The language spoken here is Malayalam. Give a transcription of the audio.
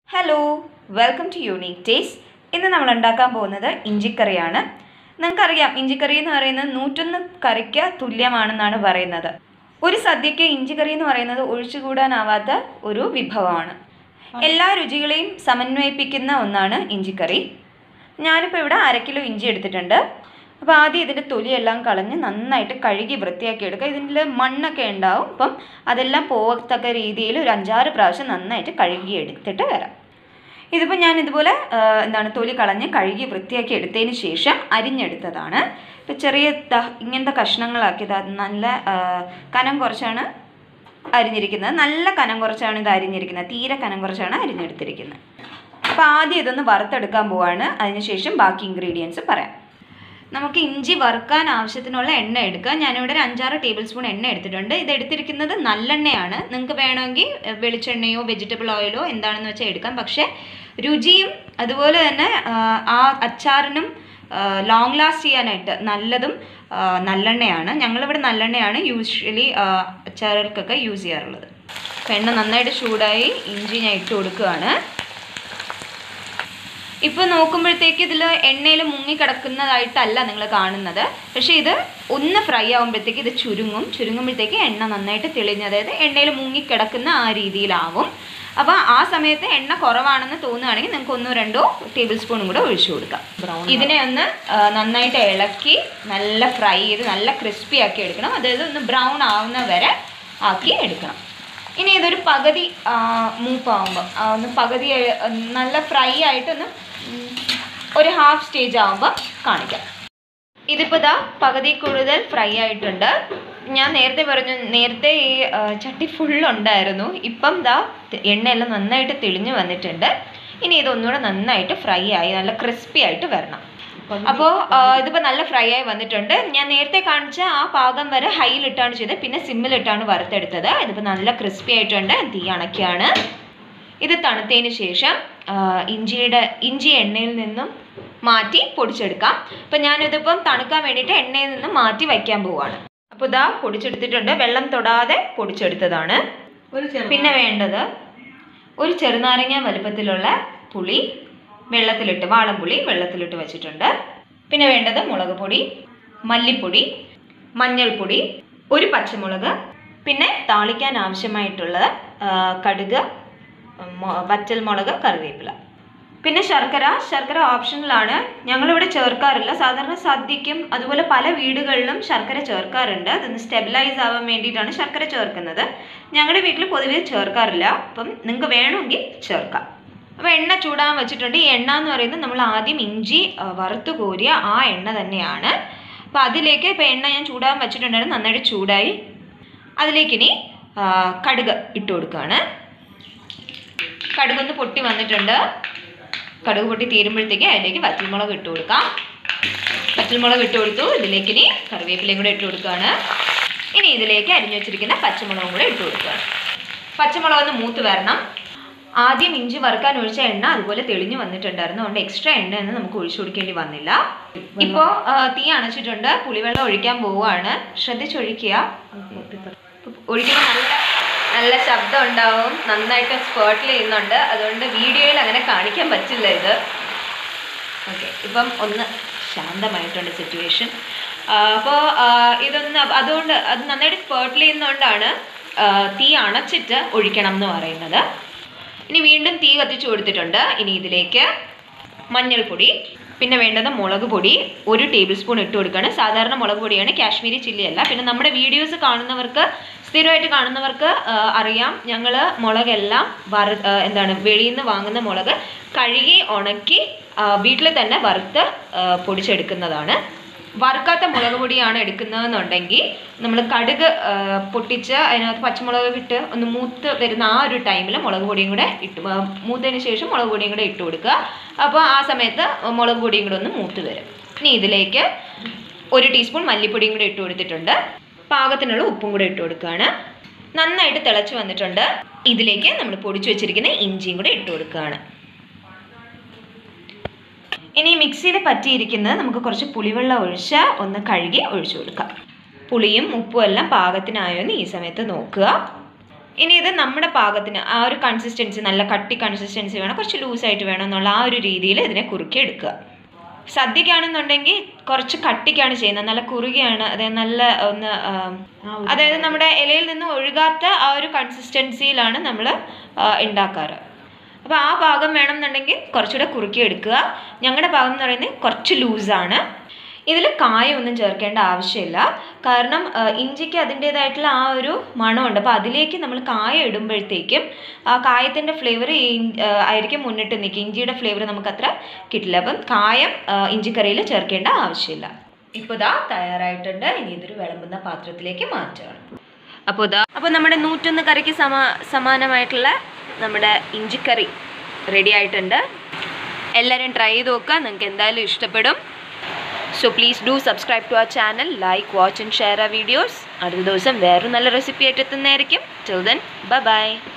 hello welcome to unique taste ഇന്ന് നമ്മൾ ഉണ്ടാക്കാൻ പോകുന്നത് ഇഞ്ചിക്കറിയാണ് നിങ്ങൾക്കറിയാം ഇഞ്ചിക്കറി എന്ന് പറയുന്നത് നൂറ്റൊന്ന് കറിക്ക് തുല്യമാണെന്നാണ് പറയുന്നത് ഒരു സദ്യക്ക് ഇഞ്ചിക്കറി എന്ന് പറയുന്നത് ഒഴിച്ചുകൂടാനാവാത്ത ഒരു വിഭവമാണ് എല്ലാ രുചികളെയും സമന്വയിപ്പിക്കുന്ന ഒന്നാണ് ഇഞ്ചിക്കറി ഞാനിപ്പോൾ ഇവിടെ അര കിലോ ഇഞ്ചി എടുത്തിട്ടുണ്ട് അപ്പോൾ ആദ്യം ഇതിൻ്റെ തൊലിയെല്ലാം കളഞ്ഞ് നന്നായിട്ട് കഴുകി വൃത്തിയാക്കി എടുക്കുക ഇതിൽ മണ്ണൊക്കെ ഉണ്ടാവും അപ്പം അതെല്ലാം പോകത്തക്ക രീതിയിൽ ഒരു അഞ്ചാറ് പ്രാവശ്യം നന്നായിട്ട് കഴുകി എടുത്തിട്ട് വരാം ഇതിപ്പോൾ ഞാൻ ഇതുപോലെ ആ, എന്താണ് തൊലി കളഞ്ഞ് കഴുകി വൃത്തിയാക്കി എടുത്തതിന് ശേഷം അരിഞ്ഞെടുത്തതാണ് ഇപ്പോൾ ചെറിയ ദാ ഇങ്ങനത്തെ കഷ്ണങ്ങളാക്കിയത് അത് നല്ല ആ, കനം കുറച്ചാണ് അരിഞ്ഞിരിക്കുന്നത് നല്ല കനം കുറച്ചാണ് ഇത് അരിഞ്ഞിരിക്കുന്നത് തീരെ കനം കുറച്ചാണ് അരിഞ്ഞെടുത്തിരിക്കുന്നത് അപ്പോൾ ആദ്യം ഇതൊന്ന് വറുത്തെടുക്കാൻ പോവാണ് അതിനുശേഷം ബാക്കി ഇൻഗ്രീഡിയൻസ് പറയാം നമുക്ക് ഇഞ്ചി വറുക്കാൻ ആവശ്യത്തിനുള്ള എണ്ണ എടുക്കുക ഞാനിവിടെ ഒരു അഞ്ചാറ് ടേബിൾ സ്പൂൺ എണ്ണ എടുത്തിട്ടുണ്ട് ഇത് എടുത്തിരിക്കുന്നത് നല്ലെണ്ണയാണ് നിങ്ങൾക്ക് വേണമെങ്കിൽ എഹ്, വെളിച്ചെണ്ണയോ വെജിറ്റബിൾ ഓയിലോ എന്താണെന്ന് വെച്ചാൽ എടുക്കാം പക്ഷേ രുചിയും അതുപോലെ തന്നെ ആ, ആ അച്ചാറിനും ലോങ് ലാസ്റ്റ് ചെയ്യാനായിട്ട് നല്ലതും ആ, നല്ലെണ്ണയാണ് ഞങ്ങളിവിടെ നല്ലെണ്ണയാണ് യൂഷ്വലി അച്ചാറുകൾക്കൊക്കെ യൂസ് ചെയ്യാറുള്ളത് അപ്പോൾ എണ്ണ നന്നായിട്ട് ചൂടായി ഇഞ്ചി ഞാൻ ഇട്ട് കൊടുക്കുകയാണ് ഇപ്പോൾ നോക്കുമ്പോഴത്തേക്ക് ഇതിൽ എണ്ണയിൽ മുങ്ങിക്കിടക്കുന്നതായിട്ടല്ല നിങ്ങൾ കാണുന്നത് പക്ഷേ ഇത് ഒന്ന് ഫ്രൈ ആകുമ്പോഴത്തേക്ക് ഇത് ചുരുങ്ങും ചുരുങ്ങുമ്പോഴത്തേക്ക് എണ്ണ നന്നായിട്ട് തെളിഞ്ഞ് അതായത് എണ്ണയിൽ മുങ്ങിക്കിടക്കുന്ന ആ രീതിയിലാവും അപ്പോൾ ആ സമയത്ത് എണ്ണ കുറവാണെന്ന് തോന്നുകയാണെങ്കിൽ നിങ്ങൾക്ക് ഒന്നോ രണ്ടോ ടേബിൾ സ്പൂണും കൂടെ ഒഴിച്ചു കൊടുക്കാം ഇതിനെ ഒന്ന് ആ, നന്നായിട്ട് ഇളക്കി നല്ല ഫ്രൈ ചെയ്ത് നല്ല ക്രിസ്പി ആക്കി എടുക്കണം അതായത് ഒന്ന് ബ്രൗൺ ആവുന്ന വരെ ആക്കി എടുക്കണം ഇനി ഇതൊരു പകുതി ആ, മൂപ്പാവുമ്പോൾ ആ, ഒന്ന് പകുതി ആ, നല്ല ഫ്രൈ ആയിട്ടൊന്ന് ഉം, ഒരു ഹാഫ് സ്റ്റേജ് ആവുമ്പോൾ കാണിക്കാം ഇതിപ്പോൾ ദാ പകുതി കൂടുതൽ ഫ്രൈ ആയിട്ടുണ്ട് ഞാൻ നേരത്തെ പറഞ്ഞു നേരത്തെ ഈ ആ, ചട്ടി ഫുൾ ഉണ്ടായിരുന്നു ഇപ്പം ദാ ത- എണ്ണയെല്ലാം നന്നായിട്ട് തെളിഞ്ഞു വന്നിട്ടുണ്ട് ഇനി ഇതൊന്നുകൂടെ നന്നായിട്ട് ഫ്രൈ ആയി നല്ല ക്രിസ്പി ആയിട്ട് വരണം അപ്പോൾ ഇതിപ്പോൾ നല്ല ഫ്രൈ ആയി വന്നിട്ടുണ്ട് ഞാൻ നേരത്തെ കാണിച്ച ആ പാകം വരെ ഹൈയിലിട്ടാണ് ചെയ്തത് പിന്നെ സിമ്മിലിട്ടാണ് വറുത്തെടുത്തത് ഇതിപ്പോൾ നല്ല ക്രിസ്പി ആയിട്ടുണ്ട് തീ അണക്കിയാണ് ഇത് തണുത്തതിന് ശേഷം ആ, ഇഞ്ചിയുടെ ഇഞ്ചി എണ്ണയിൽ നിന്നും മാറ്റി പൊടിച്ചെടുക്കാം അപ്പം ഞാനിതിപ്പം തണുക്കാൻ വേണ്ടിയിട്ട് എണ്ണയിൽ നിന്നും മാറ്റി വയ്ക്കാൻ പോവാണ് അപ്പോൾ ഇതാ പൊടിച്ചെടുത്തിട്ടുണ്ട് വെള്ളം തൊടാതെ പൊടിച്ചെടുത്തതാണ് ഒരു ചെറു പിന്നെ വേണ്ടത് ഒരു ചെറുനാരങ്ങ വലുപ്പത്തിലുള്ള പുളി വെള്ളത്തിലിട്ട് വാളംപുളി വെള്ളത്തിലിട്ട് വെച്ചിട്ടുണ്ട് പിന്നെ വേണ്ടത് മുളക് പൊടി മല്ലിപ്പൊടി മഞ്ഞൾപ്പൊടി ഒരു പച്ചമുളക് പിന്നെ താളിക്കാൻ ആവശ്യമായിട്ടുള്ളത് ആ, കടുക് മൊ- വറ്റൽമുളക് കറിവേപ്പില പിന്നെ ശർക്കര ശർക്കര ഓപ്ഷണലാണ് ഞങ്ങളിവിടെ ചേർക്കാറില്ല സാധാരണ സദ്യക്കും അതുപോലെ പല വീടുകളിലും ശർക്കര ചേർക്കാറുണ്ട് അതൊന്ന് സ്റ്റെബിലൈസ് ആവാൻ വേണ്ടിയിട്ടാണ് ശർക്കര ചേർക്കുന്നത് ഞങ്ങളുടെ വീട്ടിൽ പൊതുവെ ചേർക്കാറില്ല അപ്പം നിങ്ങൾക്ക് വേണമെങ്കിൽ ചേർക്കാം അപ്പോൾ എണ്ണ ചൂടാൻ വെച്ചിട്ടുണ്ട് ഈ എണ്ണ എന്ന് പറയുന്നത് നമ്മൾ ആദ്യം ഇഞ്ചി ആ, വറുത്ത് കോരിയ ആ എണ്ണ തന്നെയാണ് അപ്പോൾ അതിലേക്ക് ഇപ്പോൾ എണ്ണ ഞാൻ ചൂടാൻ വെച്ചിട്ടുണ്ടായിരുന്നു നന്നായിട്ട് ചൂടായി അതിലേക്കിനി ആ, കടുക് ഇട്ട് കൊടുക്കുകയാണ് കടുകൊന്ന് പൊട്ടി വന്നിട്ടുണ്ട് കടുക് പൊട്ടി തീരുമ്പോഴത്തേക്ക് അതിലേക്ക് വറ്റൽമുളക് ഇട്ട് കൊടുക്കാം വറ്റൽമുളക് ഇട്ട് കൊടുത്തു ഇതിലേക്ക് ഇനി കറിവേപ്പിലയും കൂടെ ഇട്ട് കൊടുക്കുകയാണ് ഇനി ഇതിലേക്ക് അരിഞ്ഞു വെച്ചിരിക്കുന്ന പച്ചമുളകും കൂടെ ഇട്ട് കൊടുക്കുകയാണ് പച്ചമുളക് ഒന്ന് മൂത്ത് വരണം ആദ്യം ഇഞ്ചി വറുക്കാൻ ഒഴിച്ച എണ്ണ അതുപോലെ തെളിഞ്ഞു വന്നിട്ടുണ്ടായിരുന്നു അതുകൊണ്ട് എക്സ്ട്രാ എണ്ണയൊന്നും നമുക്ക് ഒഴിച്ചു കൊടുക്കേണ്ടി വന്നില്ല ഇപ്പോൾ തീ അണച്ചിട്ടുണ്ട് പുളിവെള്ളം ഒഴിക്കാൻ പോവുകയാണ് ശ്രദ്ധിച്ചൊഴിക്കുക ഒഴിക്കുമ്പോൾ നല്ല നല്ല ശബ്ദം ഉണ്ടാവും നന്നായിട്ട് സ്പേർട്ടിൽ ചെയ്യുന്നുണ്ട് അതുകൊണ്ട് വീഡിയോയിൽ അങ്ങനെ കാണിക്കാൻ പറ്റില്ല ഇത് ഓക്കെ ഇപ്പം ഒന്ന് ശാന്തമായിട്ടുണ്ട് സിറ്റുവേഷൻ അപ്പോൾ ഇതൊന്ന് അപ്പ- അതുകൊണ്ട് അത് നന്നായിട്ട് സ്പേർട്ടിൽ ചെയ്യുന്നതുകൊണ്ടാണ് ആ, തീ അണച്ചിട്ട് ഒഴിക്കണം എന്ന് പറയുന്നത് ഇനി വീണ്ടും തീ കത്തിച്ചു കൊടുത്തിട്ടുണ്ട് ഇനി ഇതിലേക്ക് മഞ്ഞൾപ്പൊടി പിന്നെ വേണ്ടത് മുളക് പൊടി ഒരു ടേബിൾ സ്പൂൺ ഇട്ട് കൊടുക്കുകയാണ് സാധാരണ മുളക് പൊടിയാണ് കാശ്മീരി ചില്ലി അല്ല പിന്നെ നമ്മുടെ വീഡിയോസ് കാണുന്നവർക്ക് സ്ഥിരമായിട്ട് കാണുന്നവർക്ക് ആ, അറിയാം ഞങ്ങൾ മുളകെല്ലാം വറ ആ, എന്താണ് വെളിയിൽ നിന്ന് വാങ്ങുന്ന മുളക് കഴുകി ഉണക്കി വീട്ടിൽ തന്നെ വറുത്ത് ആ, പൊടിച്ചെടുക്കുന്നതാണ് വറുക്കാത്ത മുളക് പൊടിയാണ് എടുക്കുന്നതെന്നുണ്ടെങ്കിൽ നമ്മൾ കടുക് ആ, പൊട്ടിച്ച് അതിനകത്ത് പച്ചമുളക് ഇട്ട് ഒന്ന് മൂത്ത് വരുന്ന ആ ഒരു ടൈമിൽ മുളക് പൊടിയും കൂടെ ഇട്ട് ആ, മൂത്തതിന് ശേഷം മുളക് പൊടിയും കൂടെ ഇട്ട് കൊടുക്കുക അപ്പോൾ ആ സമയത്ത് മുളക് പൊടിയും കൂടെ ഒന്ന് മൂത്ത് വരും ഇനി ഇതിലേക്ക് ഒരു ടീസ്പൂൺ മല്ലിപ്പൊടിയും കൂടെ ഇട്ട് കൊടുത്തിട്ടുണ്ട് പാകത്തിനുള്ള ഉപ്പും കൂടെ ഇട്ട് കൊടുക്കുകയാണ് നന്നായിട്ട് തിളച്ച് വന്നിട്ടുണ്ട് ഇതിലേക്ക് നമ്മൾ പൊടിച്ചു വെച്ചിരിക്കുന്ന ഇഞ്ചിയും കൂടെ ഇട്ട് കൊടുക്കുകയാണ് ഇനി മിക്സിയിൽ പറ്റിയിരിക്കുന്നത് നമുക്ക് കുറച്ച് പുളിവെള്ളം ഒഴിച്ച് ഒന്ന് കഴുകി ഒഴിച്ചു കൊടുക്കാം പുളിയും ഉപ്പും എല്ലാം പാകത്തിനായോ എന്ന് ഈ സമയത്ത് നോക്കുക ഇനി ഇത് നമ്മുടെ പാകത്തിന് ആ ഒരു കൺസിസ്റ്റൻസി നല്ല കട്ടി കൺസിസ്റ്റൻസി വേണം കുറച്ച് ലൂസായിട്ട് വേണം എന്നുള്ള ആ ഒരു രീതിയിൽ ഇതിനെ കുറുക്കി എടുക്കുക സദ്യക്കാണെന്നുണ്ടെങ്കിൽ കുറച്ച് കട്ടിക്കാണ് ചെയ്യുന്നത് നല്ല കുറുകിയാണ് അതായത് നല്ല ഒന്ന് ആം, അതായത് നമ്മുടെ ഇലയിൽ നിന്ന് ഒഴുകാത്ത ആ ഒരു കൺസിസ്റ്റൻസിയിലാണ് നമ്മൾ ഉണ്ടാക്കാറ് അപ്പോൾ ആ പാകം വേണമെന്നുണ്ടെങ്കിൽ കുറച്ചുകൂടെ കുറുക്കി എടുക്കുക ഞങ്ങളുടെ പാകം എന്ന് പറയുന്നത് കുറച്ച് ലൂസാണ് ഇതിൽ കായൊന്നും ചേർക്കേണ്ട ആവശ്യമില്ല കാരണം ആ, ഇഞ്ചിക്ക് അതിൻ്റേതായിട്ടുള്ള ആ ഒരു മണമുണ്ട് അപ്പോൾ അതിലേക്ക് നമ്മൾ കായ ഇടുമ്പോഴത്തേക്കും ആ കായത്തിൻ്റെ ഫ്ലേവർ ആയിരിക്കും മുന്നിട്ട് നിൽക്കുക ഇഞ്ചിയുടെ ഫ്ലേവർ നമുക്ക് അത്ര കിട്ടില്ല അപ്പം കായം ആ, ഇഞ്ചിക്കറിയിൽ ചേർക്കേണ്ട ആവശ്യമില്ല ഇപ്പോൾ ഇതാ തയ്യാറായിട്ടുണ്ട് ഇനി ഇതൊരു വിളമ്പുന്ന പാത്രത്തിലേക്ക് മാറ്റുകയാണ് അപ്പോൾ ഇതാ അപ്പോൾ നമ്മുടെ നൂറ്റൊന്ന് കറിക്ക് സമാ സമാനമായിട്ടുള്ള നമ്മുടെ ഇഞ്ചിക്കറി റെഡി ആയിട്ടുണ്ട് എല്ലാവരും ട്രൈ ചെയ്ത് നോക്കുക നിങ്ങൾക്ക് എന്തായാലും ഇഷ്ടപ്പെടും so please do subscribe to our channel like watch and share ആ വീഡിയോസ് അടുത്ത ദിവസം വേറൊരു നല്ല റെസിപ്പി ആയിട്ട് എത്തുന്നതായിരിക്കും ടിൽ ദെൻ ബൈ ബൈ